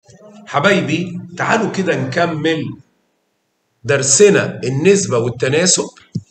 حبايبي تعالوا كده نكمل درسنا النسبة والتناسب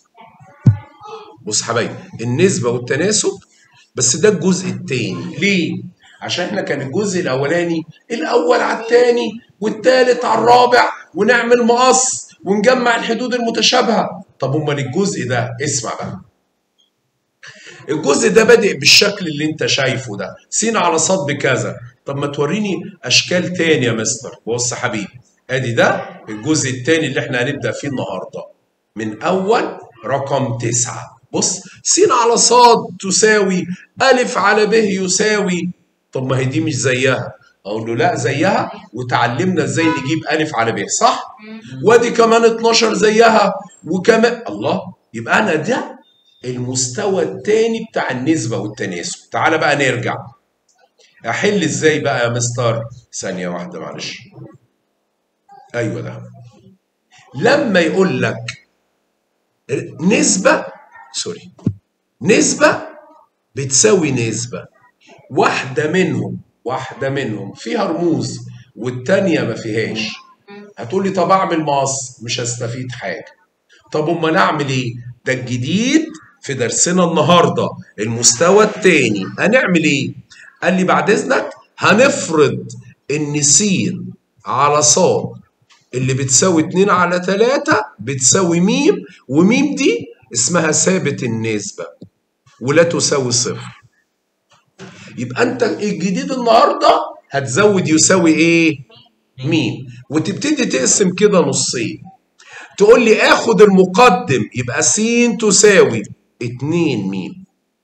بص حبايبي النسبة والتناسب بس ده الجزء التاني ليه؟ عشان احنا كان الجزء الاولاني الاول على التاني والتالت على الرابع ونعمل مقص ونجمع الحدود المتشابهة طب امال الجزء ده اسمع بقى الجزء ده بادئ بالشكل اللي انت شايفه ده س على ص بكذا طب ما توريني اشكال تاني يا مستر بص حبيبي ادي ده الجزء التاني اللي احنا هنبدا فيه النهارده من اول رقم تسعة بص س على ص تساوي ألف على ب يساوي طب ما هي دي مش زيها اقول له لا زيها وتعلمنا ازاي نجيب ألف على ب صح وادي كمان 12 زيها وكمان الله يبقى انا ده المستوى الثاني بتاع النسبة والتناسب تعال بقى نرجع احل ازاي بقى يا مستر ثانية واحدة معلش ايوه ده لما يقول لك نسبة سوري نسبة بتساوي نسبة واحدة منهم واحدة منهم فيها رموز والتانية ما فيهاش هتقول لي طب اعمل مقص مش هستفيد حاجة طب امال اعمل ايه ده الجديد في درسنا النهارده المستوى الثاني هنعمل ايه قال لي بعد اذنك هنفرض ان س على ص اللي بتساوي 2 على 3 بتساوي م وم دي اسمها ثابت النسبة ولا تساوي صفر يبقى انت الجديد النهارده هتزود يساوي ايه م وتبتدي تقسم كده نصين تقول لي اخد المقدم يبقى س تساوي 2 م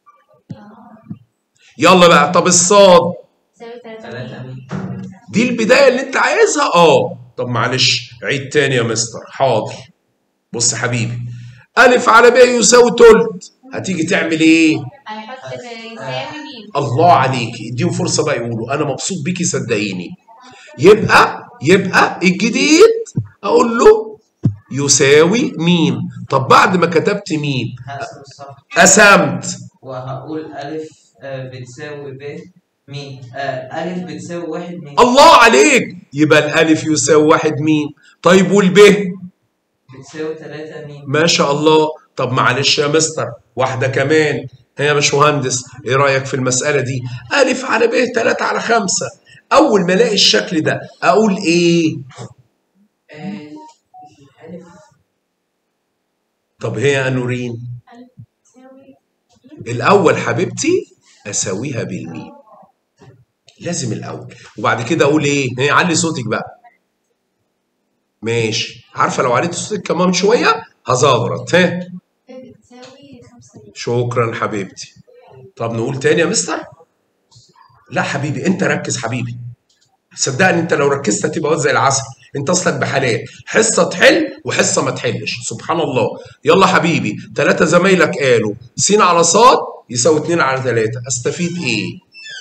يلا بقى طب الصاد تساوي تلاتة ثلاثة مية. دي البدايه اللي انت عايزها اه طب معلش عيد تاني يا مستر حاضر بص يا حبيبي الف على ب يساوي تلت هتيجي تعمل ايه هيحط يساوي ميم الله عليكي اديهم فرصه بقى يقولوا انا مبسوط بيكي صدقيني يبقى يبقى الجديد اقول له يساوي ميم طب بعد ما كتبت ميم هقسم الصف قسمت وهقول ألف آه، بتساوي ب مين آه، ألف بتساوي واحد مين الله عليك يبقى الالف يساوي واحد ميم طيب والب بتساوي تلاتة مين ما شاء الله طب معلش يا مستر واحدة كمان هي يا باشمهندس ايه رأيك في المسألة دي ألف على ب 3 على 5 أول ما ألاقي الشكل ده أقول إيه آه، ألف طب هي يا نورين ألف تساوي الأول حبيبتي أساويها بالميم لازم الأول وبعد كده أقول إيه هي علي صوتك بقى ماشي عارفة لو عليت صوتك كمان شوية هزغرط ها بتساوي خمسة ميم شكرا حبيبتي طب نقول تاني يا مستر لا حبيبي انت ركز حبيبي صدقني انت لو ركزت هتبقى واد زي العسل انت اصلك بحالات حصه تحل وحصه ما تحلش سبحان الله يلا حبيبي ثلاثه زمايلك قالوا س على ص يساوي 2 على 3 استفيد ايه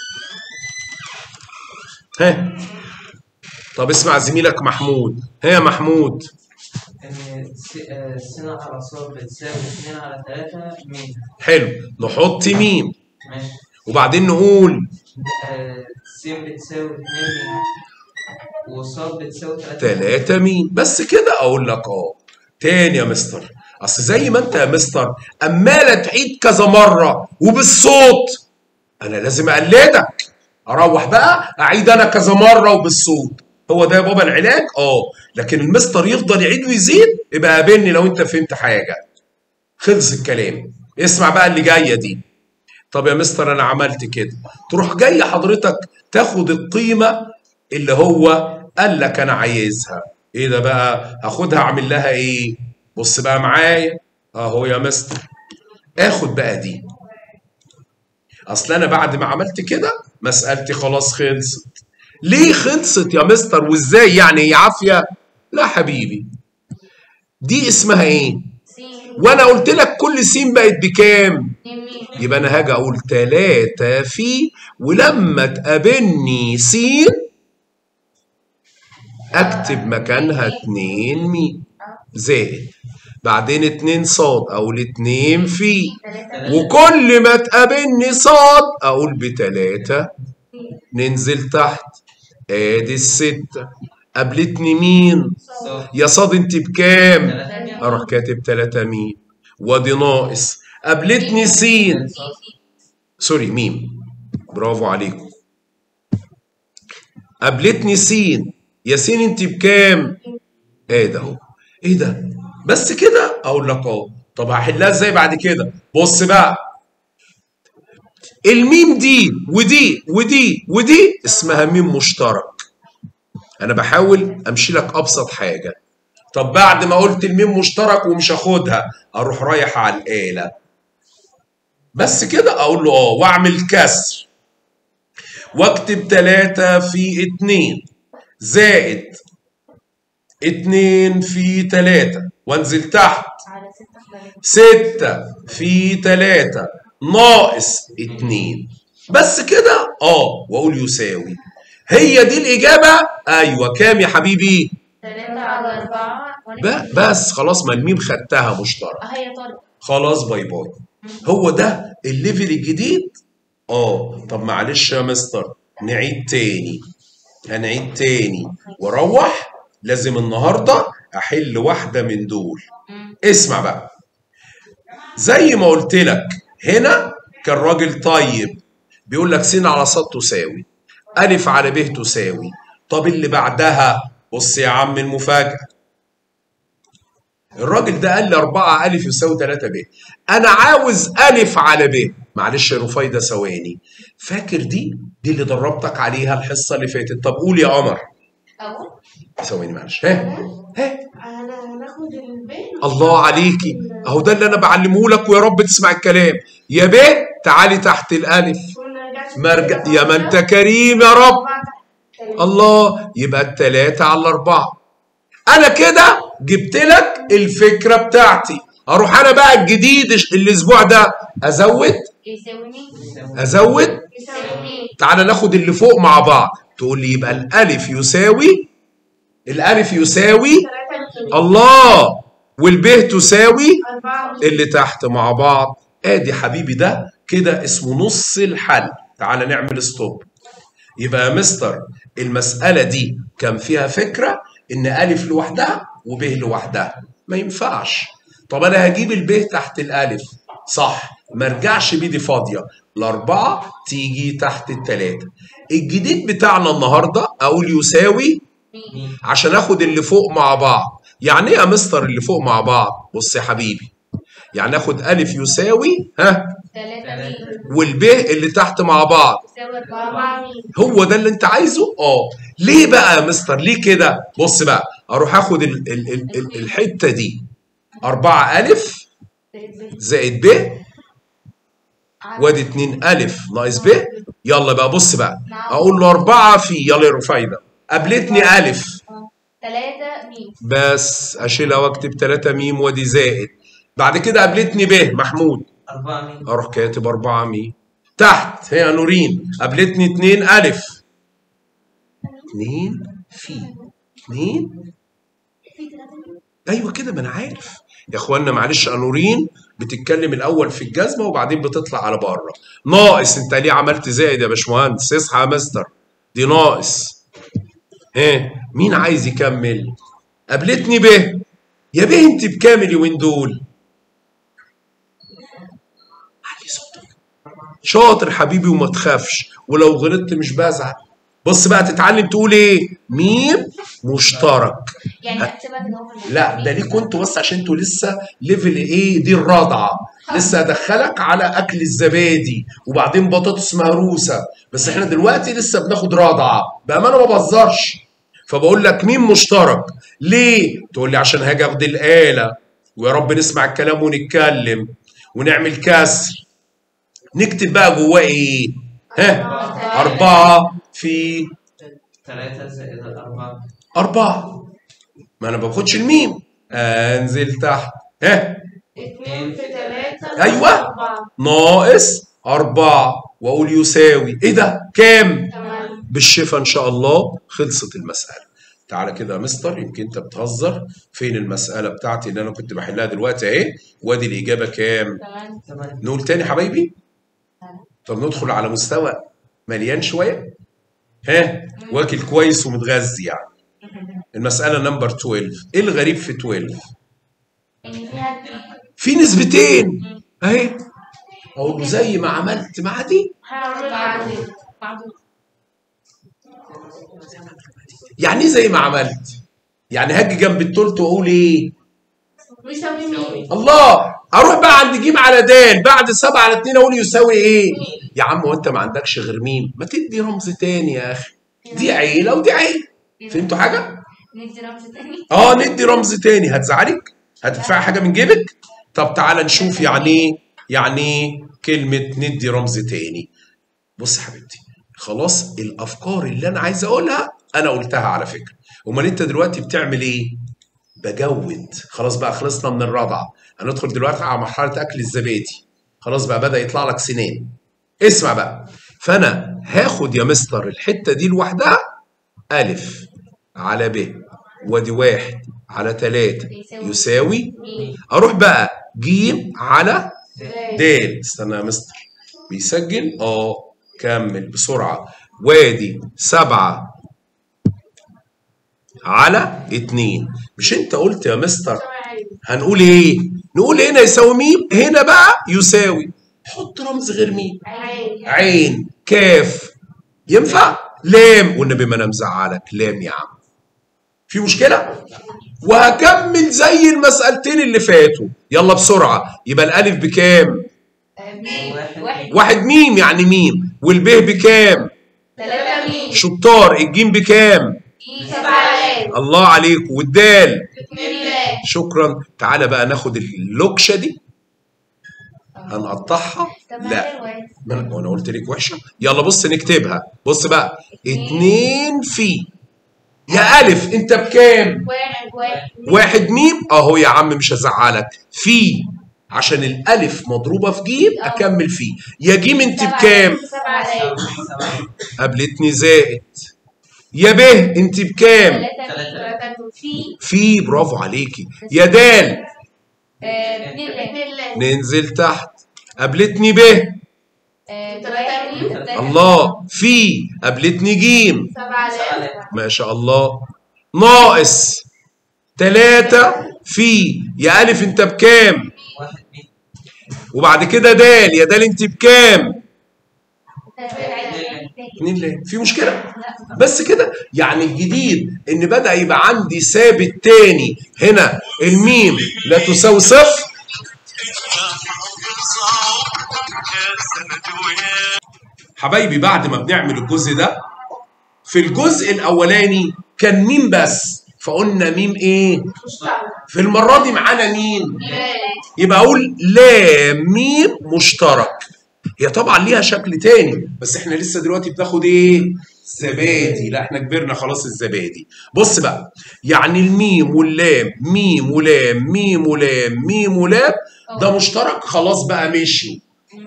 ها طب اسمع زميلك محمود ها يا محمود إن س- آه، سنة على صاد بتساوي اتنين على تلاتة مين حلو نحط ميم ماشي وبعدين نقول آه، س بتساوي اتنين مين وصاد بتساوي تلاتة 3 مين بس كده اقول لك اه تاني يا مستر اصل زي ما انت يا مستر اماله تعيد كذا مره وبالصوت انا لازم اقلدك اروح بقى اعيد انا كذا مره وبالصوت هو ده يا بابا العلاج اه لكن المستر يفضل يعيد ويزيد يبقى قابلني لو انت فهمت حاجه خلص الكلام اسمع بقى اللي جايه دي طب يا مستر انا عملت كده تروح جاي حضرتك تاخد القيمه اللي هو قال لك انا عايزها ايه ده بقى هاخدها اعمل لها ايه بص بقى معايا اهو يا مستر اخد بقى دي اصل انا بعد ما عملت كده مسألتي خلاص خلصت ليه خلصت يا مستر وازاي يعني هي عافية لا حبيبي دي اسمها ايه سين وانا قلت لك كل سين بقت بكام اتنين ميم يبقى انا هاجي اقول تلاتة في ولما تقابلني سين اكتب مكانها اتنين مي زائد بعدين اتنين صاد اقول اتنين في تلاتة وكل ما تقابلني صاد اقول بتلاتة ننزل تحت ادي الستة قابلتني مين صفر يا صاد انت بكام ثلاثة اروح كاتب 3 ميم وادي ناقص قابلتني سين صفر سوري ميم برافو عليكم قابلتني سين يا سين انت بكام ايه ده اهو ايه ده بس كده اقول لك اه طب هحلها ازاي بعد كده بص بقى الميم دي ودي ودي ودي اسمها ميم مشترك انا بحاول امشي لك ابسط حاجه طب بعد ما قلت الميم مشترك ومش هاخدها اروح رايح على الاله بس كده اقول له اه واعمل كسر واكتب 3 في 2 زائد 2 في 3 وانزل تحت على ستة حبايب 6 في 3 ناقص 2 بس كده اه واقول يساوي هي دي الاجابه ايوه كام يا حبيبي ثلاثة على أربعة ب- بس خلاص ما الميم خدتها مشترك اه هي طارق خلاص باي باي هو ده الليفل الجديد اه طب معلش يا مستر نعيد تاني هنعيد تاني واروح لازم النهارده احل واحده من دول اسمع بقى زي ما قلت لك هنا كان راجل طيب بيقول لك س على ص تساوي ألف على ب تساوي طب اللي بعدها بص يا عم المفاجأة الراجل ده قال لي 4 ألف يساوي 3 ب أنا عاوز ألف على ب معلش يا رفايدة ثواني فاكر دي دي اللي دربتك عليها الحصة اللي فاتت طب قول يا قمر أهو ثواني معلش ها ها أنا هناخد البيت الله عليكي اهو ده اللي انا بعلمه لك ويا رب تسمع الكلام يا ب تعالي تحت الالف مرجع يا ما انت كريم يا رب الله يبقى التلاتة على الأربعة أنا كده جبت لك الفكرة بتاعتي أروح أنا بقى الجديد الأسبوع ده أزود يساوي مين؟ أزود يساوي مين؟ تعالى ناخد اللي فوق مع بعض تقول لي يبقى الألف يساوي الألف يساوي ثلاثة مين؟ الله والب تساوي أربعة مين؟ اللي تحت مع بعض ادي حبيبي ده كده اسمه نص الحل تعال نعمل ستوب يبقى يا مستر المسألة دي كان فيها فكرة إن ألف لوحدها وب لوحدها ما ينفعش طب أنا هجيب الب تحت الألف صح ما ارجعش بيدي فاضية الأربعة تيجي تحت التلاتة الجديد بتاعنا النهاردة أقول يساوي مين عشان اخد اللي فوق مع بعض يعني ايه يا مستر اللي فوق مع بعض بص يا حبيبي يعني اخد الف يساوي ها ثلاثة مين؟ والب اللي تحت مع بعض يساوي أربعة مين؟ هو ده اللي انت عايزه اه ليه بقى يا مستر ليه كده بص بقى اروح اخد ال ال ال ال الحته دي أربعة ألف زائد ب وادي اتنين ألف ناقص ب يلا بقى بص بقى أقول له أربعة في يلا يا رفايدة قابلتني ألف ثلاثة مين؟ بس اشيلها واكتب 3 ميم وادي زائد بعد كده قابلتني ب محمود أربعة مين اروح كاتب 4 ميم تحت هي نورين قابلتني 2 الف 2 في 2 في ثلاثة مين؟ ايوه كده ما انا عارف يا اخوانا معلش انورين بتتكلم الاول في الجزمه وبعدين بتطلع على بره ناقص انت ليه عملت زائد يا باشمهندس اصحى يا مستر دي ناقص ها مين عايز يكمل قابلتني ب يا ب انت بكام اليومين دول علي صوتك شاطر حبيبي وما تخافش ولو غلطت مش بزعل بص بقى تتعلم تقول ايه ميم مشترك يعني أكتبها كده هو في لا ده ليكوا انتوا بس عشان انتوا لسه ليفل ايه دي الرضعه لسه ادخلك على اكل الزبادي وبعدين بطاطس مهروسه بس احنا دلوقتي لسه بناخد رضعه بامانه ما بهزرش فبقول لك مين مشترك ليه تقول لي عشان هاجي اخد الاله ويا رب نسمع الكلام ونتكلم ونعمل كسر نكتب بقى جواه ايه ها أربعة في ثلاثة زائد الأربعة أربعة ما أنا باخدش الميم أنزل تحت ها اثنين في ثلاثة أيوة. أربعة ناقص أربعة وأقول يساوي إيه ده؟ كام؟ ثمانية بالشفا إن شاء الله خلصت المسألة تعالى كده يا مستر يمكن أنت بتهزر فين المسألة بتاعتي اللي أنا كنت بحلها دلوقتي أهي وأدي الإجابة كام؟ ثمانية ثمانية نقول تاني حبايبي طب ندخل على مستوى مليان شوية ها واكل كويس ومتغذي يعني المسألة نمبر 12 ايه الغريب في 12 ان فيها اتنين في نسبتين اهي اقول له زي ما عملت مع دي هعمل معدود معدود يعني ايه زي ما عملت يعني هاجي جنب التلت واقول ايه بيساوي مين؟ الله اروح بقى عند جيم على دال بعد سبعة على اتنين اقول يساوي ايه يا عم وانت ما عندكش غير ميم ما تدي رمز تاني يا اخي دي عيلة ودي عيلة فهمتوا حاجة ندي رمز تاني اه ندي رمز تاني هتزعلك هتدفع حاجة من جيبك طب تعالى نشوف يعني ايه يعني ايه كلمة ندي رمز تاني بص يا حبيبتي خلاص الافكار اللي انا عايز اقولها انا قلتها على فكرة امال انت دلوقتي بتعمل ايه بجود خلاص بقى خلصنا من الرضعة هندخل دلوقتي على مرحلة اكل الزبادي خلاص بقى بدأ يطلع لك سنان اسمع بقى فانا هاخد يا مستر الحتة دي لوحدها الف على ب وادي واحد على تلاتة يساوي مين؟ اروح بقى جيم على زائد. دال استنى يا مستر بيسجل اه كمل بسرعة وادي سبعة على اتنين مش انت قلت يا مستر هنقول ايه نقول هنا يساوي ميم هنا بقى يساوي حط رمز غير ميم عين عين كاف ينفع لام والنبي ما انا مزعلك لام يا عم في مشكلة وهكمل زي المسألتين اللي فاتوا يلا بسرعة يبقى الألف بكام آه، مين؟ واحد. واحد واحد ميم يعني ميم والبه بكام ثلاثة مين؟ شطار الجيم بكام سبعة لام الله عليك والدال اتنين لام شكرا تعالى بقى ناخد اللوكشة دي هنقطعها طب ما لا حلوة اهي. ما انا وأنا قلت لك وحشه يلا بص نكتبها بص بقى اتنين في يا الف انت بكام واحد واحد واحد ميم اهو يا عم مش هزعلك في عشان الالف مضروبه في جيم اكمل فيه يا جيم انت سبعة بكام لام، سبعة لام سبعة قابلتني زائد يا ب انت بكام ثلاثة مين؟ ثلاثة في في برافو عليكي يا دال آه، اتنين لام اتنين لام ننزل تحت قابلتني ب آه، ثلاثة مين؟ ثلاثة الله في قابلتني جيم سبعة لام ما شاء الله ناقص تلاتة في يا ألف أنت بكام واحد مين وبعد كده دال يا دال أنت بكام اتنين اتنين ليه في مشكلة بس كده يعني الجديد إن بدأ يبقى عندي ثابت تاني هنا الميم لا تساوي صفر حبايبي بعد ما بنعمل الجزء ده في الجزء الأولاني كان ميم بس فقلنا ميم إيه في المرة دي معانا مين يبقى اقول لام ميم مشترك هي طبعا ليها شكل تاني بس احنا لسه دلوقتي بناخد ايه زبادي لا احنا كبرنا خلاص الزبادي بص بقى يعني الميم واللام ميم ولام ميم ولام ميم ولام ده مشترك خلاص بقى مشي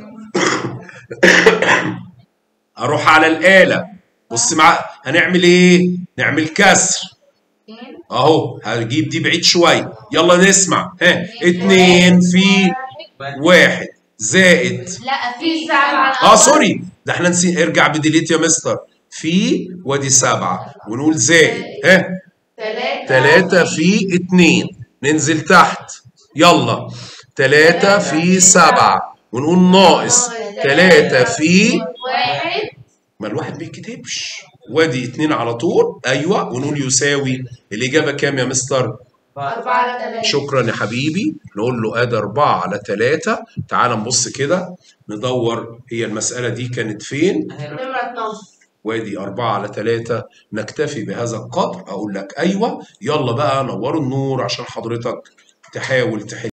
اروح على الآلة بص مع هنعمل ايه نعمل كسر اهو هجيب دي بعيد شويه يلا نسمع ها اتنين في واحد زائد لا في سبعة اه سوري ده احنا نسي ارجع بديليت يا مستر في وادي سبعة ونقول زائد ها ثلاثة تلاتة في اتنين ننزل تحت يلا تلاتة في سبعة ونقول ناقص تلاتة في واحد ما الواحد بيكتبش وادي اتنين على طول ايوه ونقول يساوي الاجابه كام يا مستر أربعة على ثلاثة شكرا يا حبيبي نقول له ادي أربعة على ثلاثة تعال نبص كده ندور هي المسألة دي كانت فين أهي نمرة 12 وادي أربعة على ثلاثة نكتفي بهذا القدر أقول لك أيوة يلا بقى نوروا النور عشان حضرتك تحاول تحل